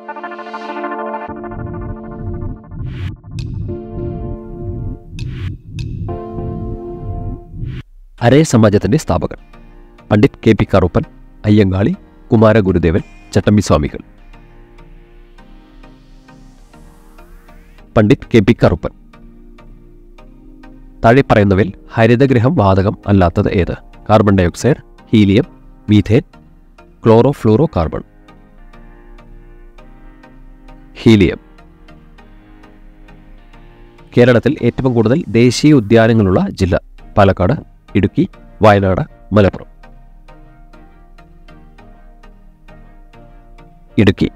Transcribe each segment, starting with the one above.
അരേ സമാജത്തിന്റെ സ്ഥാപകൻ Pandit K P Karuppan Ayyankali Kumaragurudevan Chattampi Swamikal Pandit K P Karuppan താഴെ പറയുന്നവയിൽ ഹരിതഗൃഹം വാതകം അല്ലാത്തത് ഏത് carbon dioxide helium methane chlorofluorocarbon helium കേരളത്തിൽ ഏറ്റവും കൂടുതൽ ദേശീയ ഉദ്യാനങ്ങളുള്ള ജില്ല പാലക്കാട് ഇടുക്കി വയനാട് മലപ്പുറം ഇടുക്കി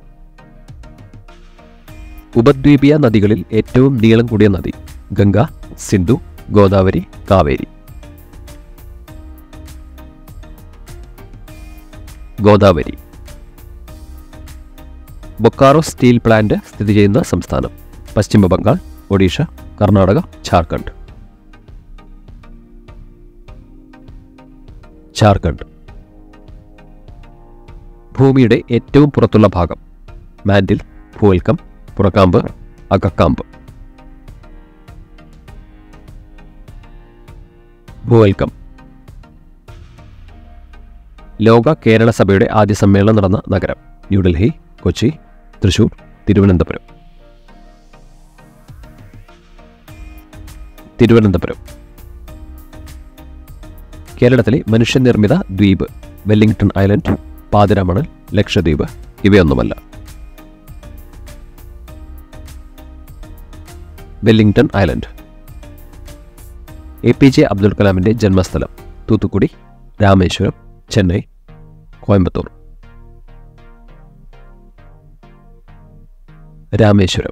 ഉപദ്വീപീയ നദികളിൽ ഏറ്റവും നീളം കൂടിയ നദി ഗംഗ സിന്ധു ഗോദാവരി കാവേരി ഗോദാവരി ബൊക്കാറോ സ്റ്റീൽ പ്ലാന്റ് സ്ഥിതി ചെയ്യുന്ന സംസ്ഥാനം പശ്ചിമ ബംഗാൾ ഒഡീഷ കർണാടക ജാർഖണ്ഡ് ജാർഖണ്ഡ് ഭൂമിയുടെ ഏറ്റവും പുറത്തുള്ള ഭാഗം മാൻഡിൽ ഭൂവൽക്കം പുറക്കാമ്പ് അകക്കാമ്പ് ഭൂവൽക്കം ലോക കേരള സഭയുടെ ആദ്യ സമ്മേളനം നടന്ന നഗരം ന്യൂഡൽഹി കൊച്ചി തൃശൂർ തിരുവനന്തപുരം തിരുവനന്തപുരം കേരളത്തിലെ മനുഷ്യനിർമ്മിത ദ്വീപ് വെല്ലിംഗ്ടൺ ഐലൻഡ് പാതിരാമണൽ ലക്ഷദ്വീപ് ഇവയൊന്നുമല്ല Wellington island A P J Abdul കലാമിൻ്റെ ജന്മസ്ഥലം തൂത്തുക്കുടി രാമേശ്വരം ചെന്നൈ കോയമ്പത്തൂർ രാമേശ്വരം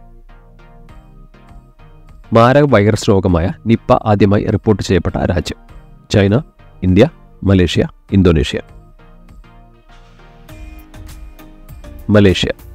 മാരക വൈറസ് രോഗമായ നിപ്പ ആദ്യമായി റിപ്പോർട്ട് ചെയ്യപ്പെട്ട രാജ്യം China India Malaysia Indonesia Malaysia